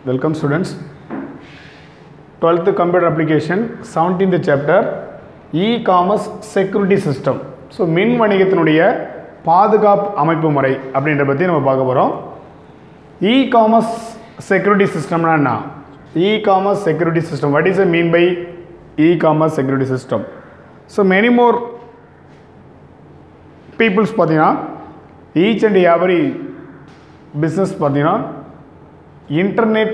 Welcome students. 12th computer application 17th chapter e-commerce security system. So மின் வணிகத்தினுடைய பாதுகாப்பு அமைப்பு முறை அப்படின்ற பற்றி நம்ம பார்க்க போகிறோம் இ-காமர்ஸ் செக்யூரிட்டி சிஸ்டம்னா என்ன e-commerce security system what is a mean by e-commerce security system so many more peoples பார்த்தீங்கன்னா ஈச் அண்ட் எவரி பிஸ்னஸ் பார்த்தீங்கன்னா இன்டர்நெட்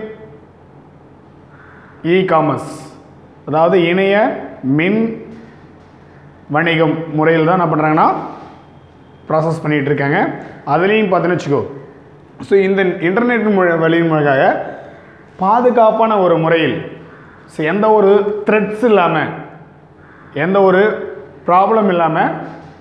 இ-காமர்ஸ் அதாவது இணைய மின் வணிகம் முறையில் தான் என்ன பண்ணுறாங்கன்னா ப்ராசஸ் பண்ணிகிட்டு இருக்காங்க அதுலேயும் பார்த்தீங்கன்னு வச்சுக்கோ ஸோ இந்த இன்டர்நெட் மொழி வழியின் மூலமாக பாதுகாப்பான ஒரு முறையில் ஸோ எந்த ஒரு த்ரெட்ஸ் இல்லாமல் எந்த ஒரு ப்ராப்ளம் இல்லாமல்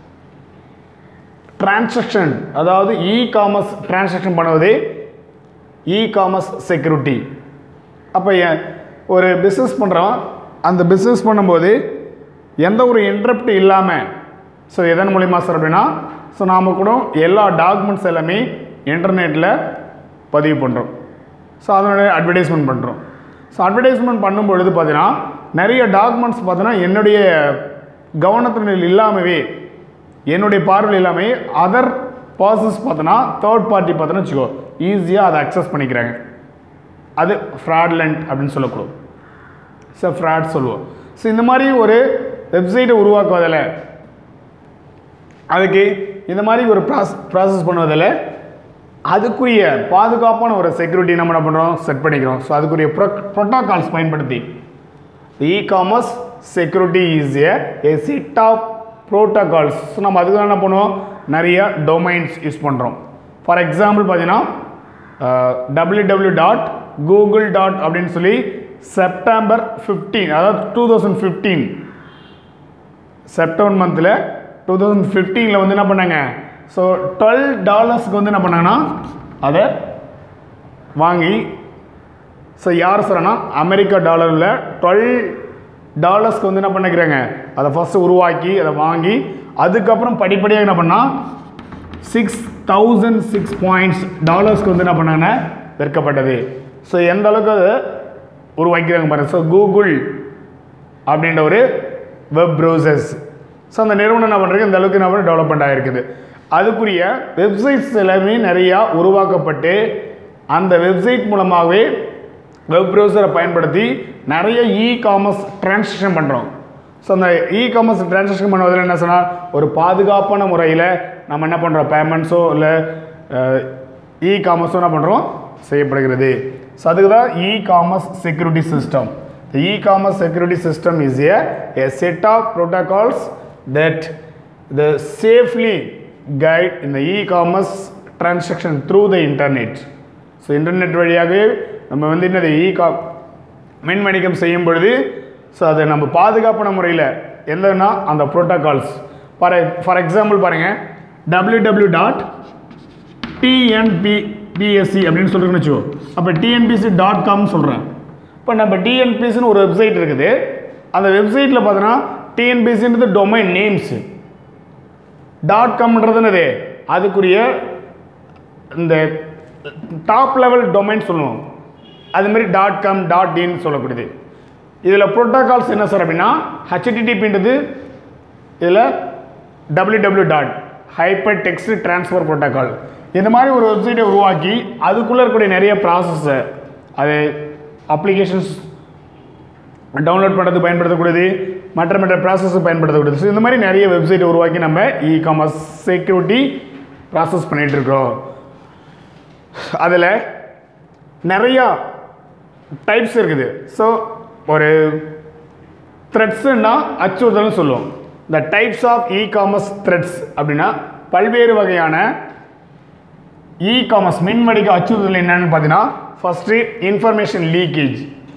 டிரான்சாக்ஷன் அதாவது இ காமர்ஸ் டிரான்சாக்ஷன் பண்ணுவதே இ காமர்ஸ் செக்யூரிட்டி அப்போ ஒரு பிஸ்னஸ் பண்ணுறோம் அந்த பிஸ்னஸ் பண்ணும்போது எந்த ஒரு இன்ட்ரப்ட் இல்லாமல் ஸோ எதன் மூலிமா சார் அப்படின்னா ஸோ நாம் கூட எல்லா டாக்குமெண்ட்ஸ் எல்லாமே இன்டர்நெட்டில் பதிவு பண்ணுறோம் ஸோ அதனுடைய அட்வர்டைஸ்மெண்ட் பண்ணுறோம் ஸோ அட்வர்டைஸ்மெண்ட் பண்ணும்பொழுது பார்த்தீங்கன்னா நிறைய டாக்குமெண்ட்ஸ் பார்த்தீங்கன்னா என்னுடைய கவனத்தினில் இல்லாமவே என்னுடைய பார்வையில் இல்லாமல் அதர் பர்சன்ஸ் பார்த்தோன்னா தேர்ட் பார்ட்டி பார்த்தோன்னா வச்சுக்கோ ஈஸியாக அதை அக்சஸ் பண்ணிக்கிறாங்க அது ஃப்ராட்லண்ட் அப்படின்னு சொல்லக்கூடும் ஸோ ஃப்ராட் சொல்லுவோம் ஸோ இந்த மாதிரி ஒரு வெப்சைட்டை உருவாக்குவதில் அதுக்கு இந்த மாதிரி ஒரு ப்ராஸ் ப்ராசஸ் பண்ணுவதில் அதுக்குரிய பாதுகாப்பான ஒரு செக்யூரிட்டி நம்ம என்ன பண்ணுறோம் செட் பண்ணிக்கிறோம் ஸோ அதுக்குரிய ப்ரோ ப்ரோட்டோகால்ஸ் பயன்படுத்தி e-commerce security is a set of protocols so நம்ம அதுக்கு என்ன பண்ணுவோம் நிறைய டொமைன்ஸ் யூஸ் பண்ணுறோம் ஃபார் எக்ஸாம்பிள் பார்த்தீங்கன்னா W W dot Google dot அப்படின்னு சொல்லி செப்டம்பர் ஃபிஃப்டீன் அதாவது டூ தௌசண்ட் ஃபிஃப்டீன் செப்டம்பர் மந்தில் டூ தௌசண்ட் ஃபிஃப்டீனில் வந்து என்ன பண்ணாங்க ஸோ டுவெல் டாலர்ஸ்க்கு வந்து என்ன பண்ணாங்கன்னா அதை வாங்கி ஸோ யார் சொல்கிறேன்னா அமெரிக்கா டாலரில் டுவெல் டாலர்ஸ்க்கு வந்து என்ன பண்ணிக்கிறாங்க அதை ஃபஸ்ட்டு உருவாக்கி அதை வாங்கி அதுக்கப்புறம் படிப்படியாக என்ன பண்ணால் சிக்ஸ் தௌசண்ட் சிக்ஸ் பாயிண்ட்ஸ் டாலர்ஸ்க்கு வந்து என்ன பண்ணாங்கன்னா விற்கப்பட்டது ஸோ எந்த அளவுக்கு அதை உருவாக்கிறாங்க பாருங்கள் ஸோ கூகுள் அப்படின்ற ஒரு வெப் ப்ரௌசர்ஸ் ஸோ அந்த நிறுவனம் என்ன பண்ணுறது இந்த அளவுக்கு என்ன டெவலப்மெண்ட் ஆகிருக்குது அதுக்குரிய வெப்சைட்ஸ் எல்லாமே நிறையா உருவாக்கப்பட்டு அந்த வெப்சைட் மூலமாகவே வெப் ப்ரௌசரை பயன்படுத்தி நிறைய இ காமர்ஸ் டிரான்சாக்ஷன் பண்ணுறோம் ஸோ அந்த இ காமர்ஸ் டிரான்சாக்ஷன் பண்ணுவதில் என்ன சொன்னால் ஒரு பாதுகாப்பான முறையில் நம்ம என்ன பண்ணுறோம் பேமெண்ட்ஸோ இல்லை இ காமர்ஸோ என்ன பண்ணுறோம் செய்யப்படுகிறது ஸோ அதுக்கு தான் e-commerce security system The e-commerce security system is a, a set of protocols that the safely guide in the e-commerce transaction through the internet. So internet வழியாகவே நம்ம வந்து என்னது இ கா மின் வணிகம் செய்யும் பொழுது ஸோ அதை நம்ம பாதுகாப்பான முறையில் எந்தனா அந்த ப்ரோட்டோகால்ஸ் ஃபார் ஃபார் எக்ஸாம்பிள் பாருங்கள் W W dot TNP PSC அப்படின்னு சொல்கிறேன்னு வச்சுக்கோ அப்போ டிஎன்பிசி டாட் காம் சொல்கிறேன் இப்போ நம்ம டிஎன்பிசின்னு ஒரு வெப்சைட் இருக்குது அந்த வெப்சைட்டில் பார்த்தோன்னா டிஎன்பிசின்றது டொமைன் நேம்ஸு டாட் காம்ன்றது என்னது அதுக்குரிய இந்த டாப் லெவல் டொமைன் சொல்லுவோம் அதுமாரி டாட் காம் டாட் இன் சொல்லக்கூடியது இதில் ப்ரோட்டோகால்ஸ் என்ன சார் அப்படின்னா ஹெச்டிடிபின்றது இதில் W W dot hyper text transfer protocol இந்த மாதிரி ஒரு வெப்சைட்டை உருவாக்கி அதுக்குள்ளே இருக்கக்கூடிய நிறைய ப்ராசஸை அது அப்ளிகேஷன்ஸ் டவுன்லோட் பண்ணுறது பயன்படுத்தக்கூடியது மற்ற மற்ற ப்ராசஸ் பயன்படுத்தக்கூடியது ஸோ இந்த மாதிரி நிறைய வெப்சைட்டை உருவாக்கி நம்ம இ காமர்ஸ் செக்யூரிட்டி ப்ராசஸ் பண்ணிகிட்டு இருக்கிறோம் அதில் நிறையா டைப்ஸ் இருக்குது ஸோ ஒரு த்ரெட்ஸுன்னா அச்சுறுத்தல்னு சொல்லுவோம் இந்த types of e-commerce threats அப்படின்னா பல்வேறு வகையான இ காமர்ஸ் மின்வடிக்க அச்சுறுத்தல் என்னன்னு பார்த்தீங்கன்னா first information leakage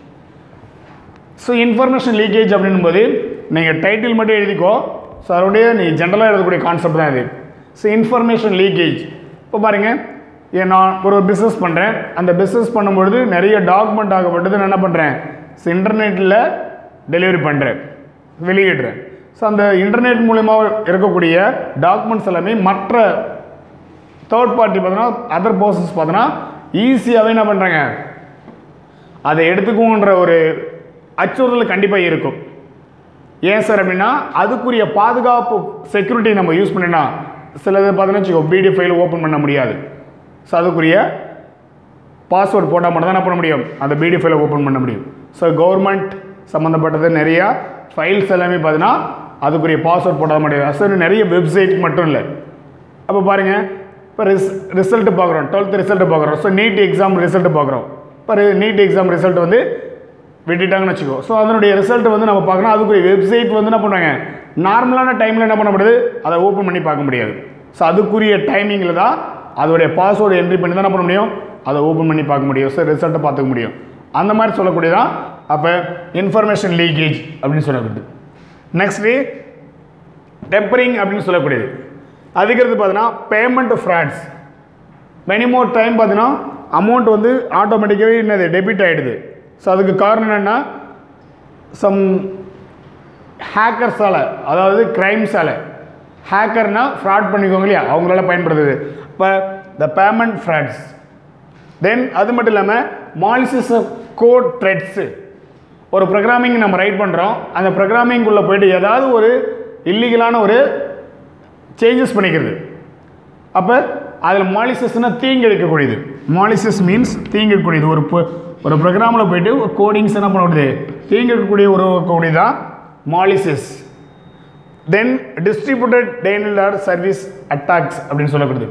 so information leakage அப்படின்போது நீங்கள் டைட்டில் மட்டும் எழுதிக்கோ ஸோ அதோடைய நீ ஜென்ரலாக எழுதக்கூடிய கான்செப்ட் தான் இது ஸோ இன்ஃபர்மேஷன் லீக்கேஜ் இப்போ பாருங்கள் ஏன் நான் ஒரு பிஸ்னஸ் பண்ணுறேன் அந்த பிஸ்னஸ் பண்ணும்பொழுது நிறைய டாக்குமெண்ட் ஆகப்பட்டது நான் என்ன பண்ணுறேன் ஸோ இன்டர்நெட்டில் டெலிவரி பண்ணுறேன் வெளியிடுறேன் ஸோ அந்த இன்டர்நெட் மூலிமா இருக்கக்கூடிய டாக்குமெண்ட்ஸ் எல்லாமே மற்ற தேர்ட் பார்ட்டி பார்த்தோன்னா அதர் பர்சன்ஸ் பார்த்தோன்னா ஈஸியாகவே என்ன பண்ணுறாங்க அதை எடுத்துக்குவோன்ற ஒரு அச்சுறுத்தல் கண்டிப்பாக இருக்கும் ஏன் சார் அப்படின்னா அதுக்குரிய பாதுகாப்பு செக்யூரிட்டி நம்ம யூஸ் பண்ணினா சிலது பார்த்தீங்கன்னா வச்சுக்கோ பிடி ஃபைல் ஓப்பன் பண்ண முடியாது ஸோ அதுக்குரிய பாஸ்வேர்ட் போட்டால் மட்டும் தான் என்ன பண்ண முடியும் அந்த பிடி ஃபைலை ஓப்பன் பண்ண முடியும் ஸோ கவர்மெண்ட் சம்மந்தப்பட்டது நிறையா ஃபைல்ஸ் எல்லாமே பார்த்தீங்கன்னா அதுக்குரிய பாஸ்வேர்ட் போட்டால் முடியும் சார் நிறைய வெப்சைட் மட்டும் இல்லை அப்போ பாருங்கள் இப்போ ரிஸ் ரிசல்ட் பார்க்குறோம் டுவெல்த் ரிசல்ட் பார்க்குறோம் ஸோ நீட் எக்ஸாம் ரிசல்ட் பார்க்குறோம் இப்போ நீட் எக்ஸாம் ரிசல்ட் வந்து விட்டுட்டாங்கன்னு வச்சுக்கோ ஸோ அதனுடைய ரிசல்ட் வந்து நம்ம பார்க்கணும் அதுக்குரிய வெப்சைட் வந்து என்ன பண்ணுவாங்க நார்மலான டைமில் என்ன பண்ண முடியாது அதை ஓப்பன் பண்ணி பார்க்க முடியாது ஸோ அதுக்குரிய டைமிங்கில் தான் அதோடைய பாஸ்வேர்டு என்ட்ரி பண்ணி தான் என்ன பண்ண முடியும் அதை ஓப்பன் பண்ணி பார்க்க முடியும் ஸோ ரிசல்ட்டை பார்த்துக்க முடியும் அந்த மாதிரி சொல்லக்கூடியதான் அப்போ இன்ஃபர்மேஷன் லீக்கேஜ் அப்படின்னு சொல்லக்கூடியது நெக்ஸ்ட்டு டெம்பரிங் அப்படின்னு சொல்லக்கூடியது அதுக்கிறது பார்த்தீங்கன்னா பேமெண்ட் ஃப்ராட்ஸ் மெனிமோர் டைம் பார்த்தீங்கன்னா அமௌண்ட் வந்து ஆட்டோமேட்டிக்காகவே என்னது டெபிட் ஆகிடுது ஸோ அதுக்கு காரணம் என்னென்னா சம் ஹேக்கர்ஸால் அதாவது கிரைம்ஸால் ஹேக்கர்னா ஃப்ராட் பண்ணிக்கோங்க இல்லையா அவங்களால பயன்படுத்துது இப்போ த பேமெண்ட் ஃப்ராட்ஸ் தென் அது மட்டும் இல்லாமல் மாலிசிஸ் கோட் த்ரெட்ஸு ஒரு ப்ரோக்ராமிங் நம்ம ரைட் பண்ணுறோம் அந்த ப்ரோக்ராமிங்குள்ளே போயிட்டு ஏதாவது ஒரு இல்லீகலான ஒரு சேஞ்சஸ் பண்ணிக்கிறது அப்போ அதில் மாலிசஸ்னால் தீங்கு எடுக்கக்கூடியது மாலிசஸ் மீன்ஸ் தீங்கு எடுக்கக்கூடியது ஒரு பொ- ஒரு ப்ரோக்ராமில் போயிட்டு ஒரு கோடிங்ஸ் என்ன பண்ணக்கூடியது தீங்கு எடுக்கக்கூடிய உருவாக்கக்கூடியது தான் malicious then distributed denial service attacks அப்படின்னு சொல்லக்கூடியது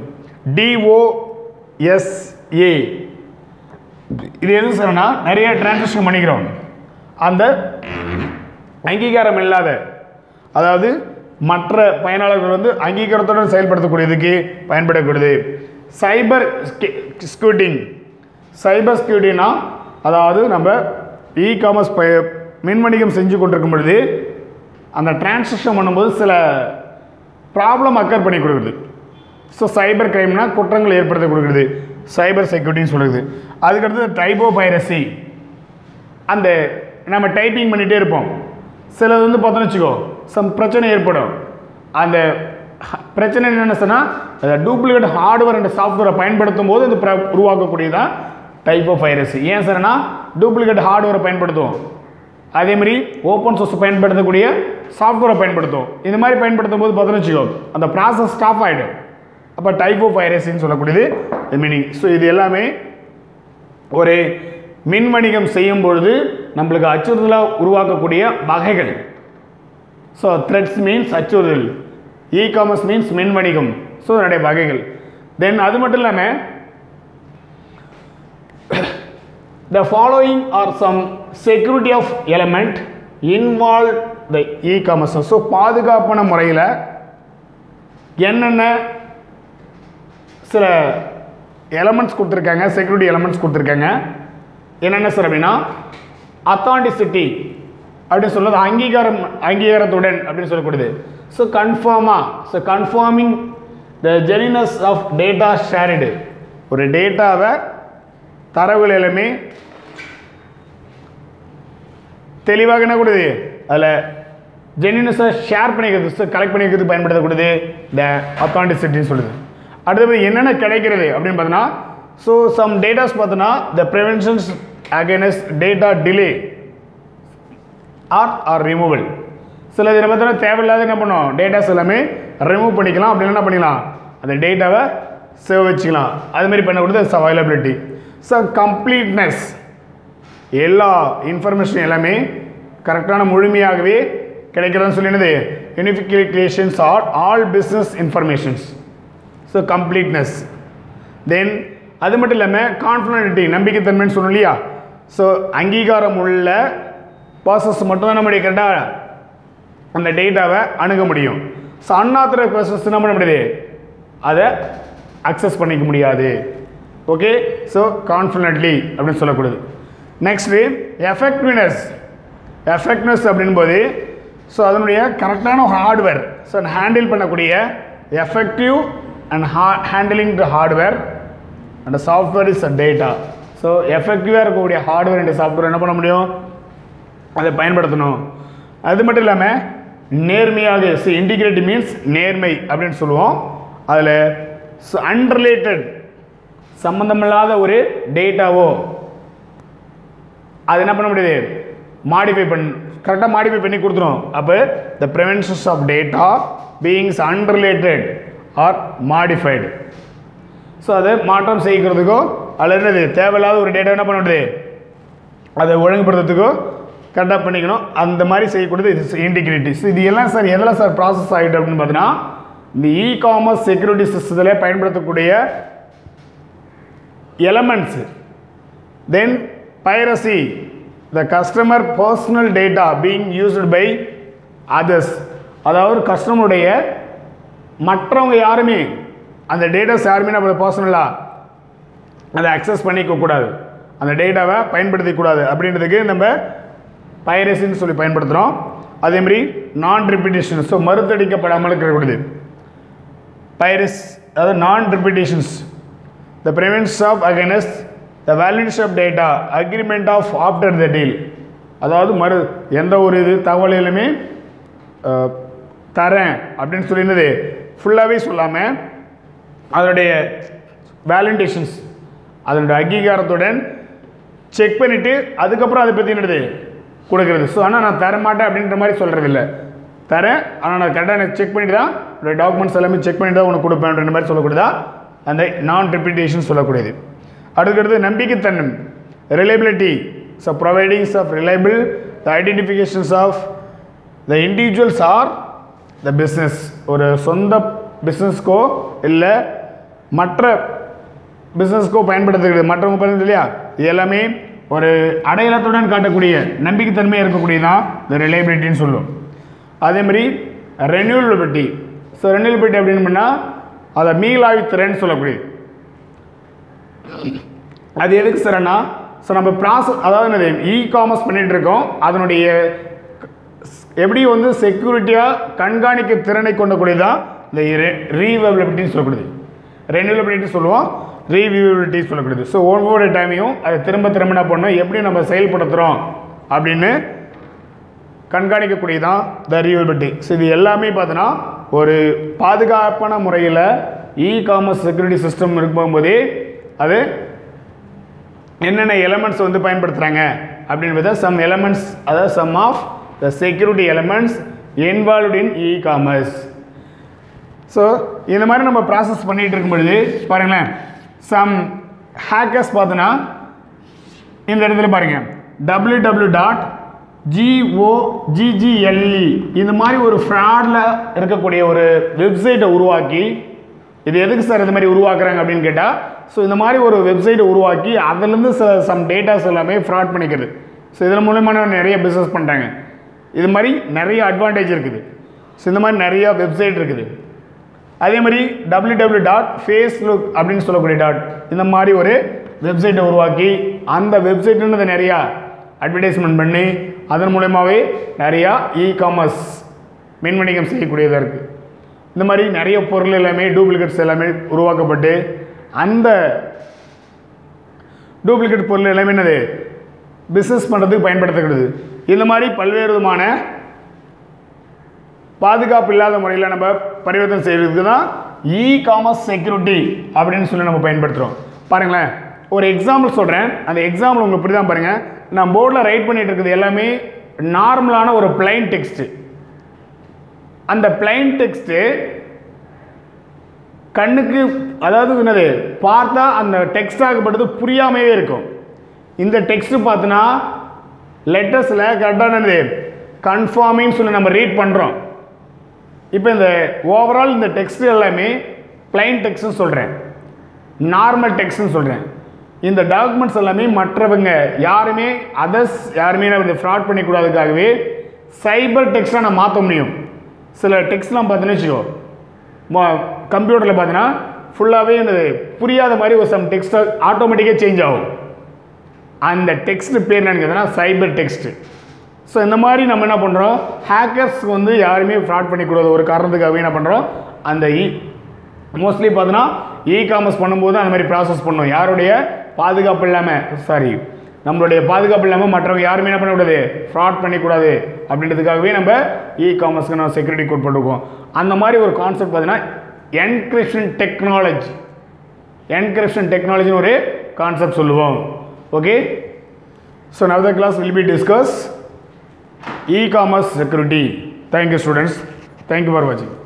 டிஓஎஸ்ஏ இது எது சொன்னா நிறைய டிரான்சாக்ஷன் பண்ணிக்கிறோம் அந்த அங்கீகாரம் இல்லாத அதாவது மற்ற பயனாளர்கள் வந்து அங்கீகாரத்துடன் செயல்படுத்தக்கூடியதுக்கு பயன்படக்கூடியது சைபர் ஸ்கூட்டிங் சைபர் ஸ்கூட்டினா அதாவது நம்ம இ காமர்ஸ் ப மின்வணிகம் செஞ்சு கொண்டிருக்கும் பொழுது அந்த டிரான்சாக்ஷன் பண்ணும்போது சில ப்ராப்ளம் அக்கர் பண்ணி கொடுக்குது ஸோ சைபர் கிரைம்னா குற்றங்கள் ஏற்படுத்தி கொடுக்குறது சைபர் செக்யூரிட்டின்னு சொல்லுது அதுக்கடுத்து டைபோ பைரசி அந்த நம்ம டைப்பிங் பண்ணிகிட்டே இருப்போம் சிலது வந்து பார்த்தோன்னு வச்சுக்கோ சம் பிரச்சனை ஏற்படும் அந்த ஹ- பிரச்சனை என்னென்னு சொன்னால் டூப்ளிகேட் ஹார்ட்வேர் அண்ட் சாஃப்ட்வேரை பயன்படுத்தும் போது அது பிர- உருவாக்கக்கூடியதான் டைப் ஆஃப் வைரஸ் ஏன் சார்னா டூப்ளிகேட் ஹார்ட்வேரை பயன்படுத்துவோம் அதே மாதிரி ஓப்பன் சோர்ஸ் பயன்படுத்தக்கூடிய சாஃப்ட்வேரை பயன்படுத்தும் இந்த மாதிரி பயன்படுத்தும் போது பார்த்தோன்னு வச்சுக்கோ அந்த ப்ராசஸ் ஸ்டாப் ஆகிடும் அப்போ டைப் ஆஃப் வைரஸ்ன்னு சொல்லக்கூடியது மீனிங் ஸோ இது எல்லாமே ஒரு மின் வணிகம் செய்யும் பொழுது நம்மளுக்கு அச்சுறுத்தலாக உருவாக்கக்கூடிய வகைகள் ஸோ த்ரெட்ஸ் மீன்ஸ் அச்சுறுத்தல் இ காமர்ஸ் மீன்ஸ் மின் வணிகம் ஸோ அதனுடைய வகைகள் தென் அது மட்டும் இல்லாமல் the following are some security of element involve the e-commerce so பாதுகாப்பான முறையில் என்னென்ன சில எலமெண்ட்ஸ் கொடுத்துருக்காங்க செக்யூரிட்டி எலமெண்ட்ஸ் கொடுத்துருக்காங்க என்னென்ன சார் அப்படின்னா அத்தான்டிசிட்டி அப்படின்னு சொல்றது அங்கீகாரம் அங்கீகாரத்துடன் அப்படின்னு சொல்லக்கூடியது ஸோ கன்ஃபார்மாக so confirming the genuineness of data shared ஒரு டேட்டாவை தரவுகள் எல்லாமே தெளிவாக என்ன கூடாது அதில் ஜெனினஸை ஷேர் பண்ணிக்கிறது ஸோ கலெக்ட் பண்ணிக்கிறது பயன்படுத்தக்கூடியது த அத்தான்டிசிட்டின்னு சொல்லுது அடுத்தது என்னென்ன கிடைக்கிறது அப்படின்னு பார்த்தோன்னா ஸோ சம் டேட்டாஸ் பார்த்தோன்னா the preventions against data delay or or removal சில இதில் பார்த்தோன்னா தேவையில்லாத என்ன பண்ணும் டேட்டாஸ் எல்லாமே ரிமூவ் பண்ணிக்கலாம் அப்படி என்ன பண்ணிக்கலாம் அந்த டேட்டாவை சேவ் வச்சுக்கலாம் அது மாதிரி பண்ணக்கூடியது அவைலபிலிட்டி ஸோ கம்ப்ளீட்னஸ் எல்லா இன்ஃபர்மேஷன் எல்லாமே கரெக்டான முழுமையாகவே கிடைக்கிறதுன்னு சொல்லி என்னது unifications or all business informations so completeness then அது மட்டும் இல்லாமல் கான்ஃபிடன்டிட்டி நம்பிக்கைத்தன்மைன்னு சொன்னோம் இல்லையா ஸோ அங்கீகாரம் உள்ள ப்ராசஸ் மட்டும் தான் நம்முடைய கரெக்டாக அந்த டேட்டாவை அணுக முடியும் ஸோ அன்ஆத்தரை ப்ராசஸ் என்ன பண்ண முடியாது அதை அக்சஸ் பண்ணிக்க முடியாது ஓகே ஸோ கான்ஃபிடென்ட்லி அப்படின்னு சொல்லக்கூடாது நெக்ஸ்ட்டு எஃபெக்டிவ்னஸ் எஃபெக்ட்னஸ் அப்படின்போது ஸோ அதனுடைய கரெக்டான ஹார்ட்வேர் ஸோ ஹேண்டில் பண்ணக்கூடிய எஃபெக்டிவ் அண்ட் ஹா handling the hardware and software is a data so எஃபெக்டிவாக இருக்கக்கூடிய ஹார்ட்வேர் அண்ட் சாஃப்ட்வேர் என்ன பண்ண முடியும் அதை பயன்படுத்தணும் அது மட்டும் இல்லாமல் நேர்மையாக ஸோ இன்டிகிரேட்டி மீன்ஸ் நேர்மை அப்படின்னு சொல்லுவோம் அதில் ஸோ அன்ரிலேட்டட் சம்மந்தமில்லாத ஒரு டேட்டாவோ அது என்ன பண்ண முடியுது மாடிஃபை பண்ணி கரெக்டாக மாடிஃபை பண்ணி கொடுத்துரும் அப்போ the preventions of data beings unrelated or modified so அதை மாற்றம் செய்கிறதுக்கோ அல்லது என்னது தேவையில்லாத ஒரு டேட்டா என்ன பண்ண முடியுது அதை ஒழுங்குபடுத்துறதுக்கோ கரெக்டாக பண்ணிக்கணும் அந்த மாதிரி செய்யக்கூடியது இது இன்டிகிரிட்டிஸ் இது எல்லாம் சார் எதில் சார் ப்ராசஸ் ஆகிட்டு அப்படின்னு பார்த்தீங்கன்னா இந்த இ காமர்ஸ் செக்யூரிட்டி சிஸ்டத்தில் பயன்படுத்தக்கூடிய elements then piracy the customer personal data being used by others அதாவது கஸ்டமருடைய மற்றவங்க யாருமே அந்த டேட்டாஸ் யாருமே நம்ம பர்சனலாக அதை அக்சஸ் பண்ணிக்க கூடாது அந்த டேட்டாவை பயன்படுத்திக்கூடாது அப்படின்றதுக்கு நம்ம பைரசின்னு சொல்லி பயன்படுத்துகிறோம் அதேமாதிரி நான் ரிப்பிட்டேஷன் ஸோ மறுத்தடிக்கப்படாமல் இருக்கக்கூடியது பைரஸ் அதாவது non repetitions the prevention of against the validation of data agreement of after the deal அதாவது மறு எந்த ஒரு இது தகவலையிலுமே அஹ், தரேன் அப்படின்னு சொல்லியிருந்தது ஃபுல்லாகவே சொல்லாமல் அதனுடைய வேலிடேஷன்ஸ் அதனுடைய அங்கீகாரத்துடன் செக் பண்ணிவிட்டு அதுக்கப்புறம் அதை பற்றி என்னது கொடுக்குறது ஸோ ஆனால் நான் தர மாட்டேன் அப்படின்ற மாதிரி சொல்கிறது இல்லை தரேன் ஆனால் நான் கரெக்டாக நான் செக் பண்ணிட்டு தான் என்னோட டாக்குமெண்ட்ஸ் எல்லாமே செக் பண்ணிட்டு தான் உனக்கு கொடுப்பேன் அப்படின்ற மாதிரி சொல்லக்கூடியதா அந்த நான் ரிப்பீட்டேஷன் சொல்லக்கூடியது அடுத்தடுத்து நம்பிக்கைத்தன்மை reliability so providings of reliable the identifications of the individuals or the business ஒரு சொந்த பிஸ்னஸ்க்கோ இல்லை மற்ற பிஸ்னஸ்க்கோ பயன்படுத்துகிறது மற்றவங்க பயன்படுது இல்லையா இது எல்லாமே ஒரு அடையாளத்துடன் காட்டக்கூடிய நம்பிக்கைத்தன்மை இருக்கக்கூடியதான் இந்த ரிலையபிலிட்டின்னு சொல்லுவோம் அதே மாதிரி ரெனியூவபிலிட்டி ஸோ ரெனியூவபிலிட்டி அப்படின்னு பண்ணால் அதை மீளாய்வுத்திறன் சொல்லக்கூடியது அது எதுக்கு சார்னா ஸோ நம்ம ப்ராசஸ் அதாவது என்னது இ காமர்ஸ் பண்ணிட்டு இருக்கோம் அதனுடைய எப்படி வந்து செக்யூரிட்டியாக கண்காணிக்க திறனை கொண்டக்கூடியதான் இந்த ரீவபிலிட்டின்னு சொல்லக்கூடியது ரெனியூவபிலிட்டி சொல்லுவோம் ரீவியூபிலிட்டி சொல்லக்கூடியது ஸோ ஒவ்வொரு டைமையும் அதை திரும்ப திரும்ப என்ன பண்ணணும் எப்படி நம்ம செயல்படுத்துகிறோம் அப்படின்னு கண்காணிக்கக்கூடியதான் த ரியூபிலிட்டி ஸோ இது எல்லாமே பார்த்தோன்னா ஒரு பாதுகாப்பான முறையில் இ காமர்ஸ் செக்யூரிட்டி சிஸ்டம் இருக்கும்போதே அது என்னென்ன எலமெண்ட்ஸ் வந்து பயன்படுத்துகிறாங்க அப்படின்னு பார்த்தா சம் எலமெண்ட்ஸ் அதாவது some of the security elements involved in e-commerce so இந்த மாதிரி நம்ம ப்ராசஸ் பண்ணிகிட்டு இருக்கும் பொழுது பாருங்களேன் சம் ஹேக்கர்ஸ் பார்த்தோன்னா இந்த இடத்துல பாருங்க டபிள்யூ டபிள்யூ டாட் ஜிஓஜிஜிஎல்இ இந்த மாதிரி ஒரு ஃப்ராடில் இருக்கக்கூடிய ஒரு வெப்சைட்டை உருவாக்கி இது எதுக்கு சார் இந்த மாதிரி உருவாக்குறாங்க அப்படின்னு கேட்டால் ஸோ இந்த மாதிரி ஒரு வெப்சைட்டை உருவாக்கி அதுலேருந்து ச சம் டேட்டாஸ் எல்லாமே ஃப்ராட் பண்ணிக்கிறது ஸோ இதன் மூலமாக நிறைய பிஸ்னஸ் பண்ணுறாங்க இது மாதிரி நிறைய அட்வான்டேஜ் இருக்குது ஸோ இந்த மாதிரி நிறைய வெப்சைட் இருக்குது அதே மாதிரி டபிள்யூ டபிள்யூ டாட் ஃபேஸ்புக் அப்படின்னு சொல்லக்கூடிய டாட் இந்த மாதிரி ஒரு வெப்சைட்டை உருவாக்கி அந்த வெப்சைட்டுன்னு நிறையா அட்வர்டைஸ்மெண்ட் பண்ணி அதன் மூலயமாவே நிறையா இ காமர்ஸ் மின் வணிகம் செய்யக்கூடியதாக இருக்குது இந்த மாதிரி நிறைய பொருள் எல்லாமே டூப்ளிகேட்ஸ் எல்லாமே உருவாக்கப்பட்டு அந்த டூப்ளிகேட் பொருள் எல்லாமே என்னது பிஸ்னஸ் பண்ணுறதுக்கு பயன்படுத்தப்படுது இந்த மாதிரி பல்வேறு விதமான பாதுகாப்பு இல்லாத முறையில் நம்ம பரிவர்த்தனை செய்கிறதுக்கு தான் இ காமர்ஸ் செக்யூரிட்டி அப்படின்னு சொல்லி நம்ம பயன்படுத்துகிறோம் பாருங்களேன் ஒரு எக்ஸாம்பிள் சொல்கிறேன் அந்த எக்ஸாம்பிள் உங்களுக்கு புரியுதா பாருங்கள் நான் போர்டில் ரைட் பண்ணிட்டு இருக்குது எல்லாமே நார்மலான ஒரு பிளைன் டெக்ஸ்ட்டு அந்த பிளைன் டெக்ஸ்ட்டு கண்ணுக்கு அதாவது என்னது பார்த்தா அந்த டெக்ஸ்ட் ஆகப்பட்டது புரியாமையே இருக்கும் இந்த டெக்ஸ்ட் பார்த்தோன்னா லெட்டர்ஸில் கரெக்டானது கன்ஃபார்மின்னு சொல்லி நம்ம ரீட் பண்ணுறோம் இப்போ இந்த ஓவரால் இந்த டெக்ஸ்ட் எல்லாமே பிளைன் டெக்ஸ்ட்னு சொல்கிறேன் நார்மல் டெக்ஸ்ட்னு சொல்கிறேன் இந்த டாக்குமெண்ட்ஸ் எல்லாமே மற்றவங்க யாருமே அதர்ஸ் யாருமே இந்த ஃப்ராட் பண்ணிக்கூடாதுக்காகவே சைபர் டெக்ஸ்ட்டாக நான் மாற்ற முடியும் சில டெக்ஸ்ட்லாம் பார்த்தீங்கன்னு வச்சுக்கோ கம்ப்யூட்டரில் பார்த்தீங்கன்னா ஃபுல்லாகவே இந்த புரியாத மாதிரி ஒரு சம் டெக்ஸ்ட் ஆட்டோமேட்டிக்காக சேஞ்ச் ஆகும் அந்த டெக்ஸ்ட் பேர் என்னன்னு கேட்டீங்கன்னா சைபர் டெக்ஸ்ட் ஸோ இந்த மாதிரி நம்ம என்ன பண்ணுறோம் ஹேக்கர்ஸ்க்கு வந்து யாருமே ஃப்ராட் பண்ணிக்கூடாது ஒரு காரணத்துக்காகவே என்ன பண்ணுறோம் அந்த இ மோஸ்ட்லி பார்த்தோன்னா இ காமர்ஸ் பண்ணும்போது அந்த மாதிரி ப்ராசஸ் பண்ணோம் யாருடைய பாதுகாப்பு இல்லாமல் சாரி நம்மளுடைய பாதுகாப்பு இல்லாமல் மற்றவங்க யாருமே என்ன பண்ணக்கூடாது ஃப்ராட் பண்ணிக்கூடாது அப்படின்றதுக்காகவே நம்ம இ காமர்ஸ்க்கு நம்ம செக்யூரிட்டி கோட் போட்டுருக்கோம் அந்த மாதிரி ஒரு கான்செப்ட் பார்த்தீங்கன்னா என்கிரிப்ஷன் டெக்னாலஜி என்கிரிப்ஷன் டெக்னாலஜின்னு ஒரு கான்செப்ட் சொல்லுவோம் okay so now the class will be discuss e-commerce security thank you students thank you for வாட்சிங்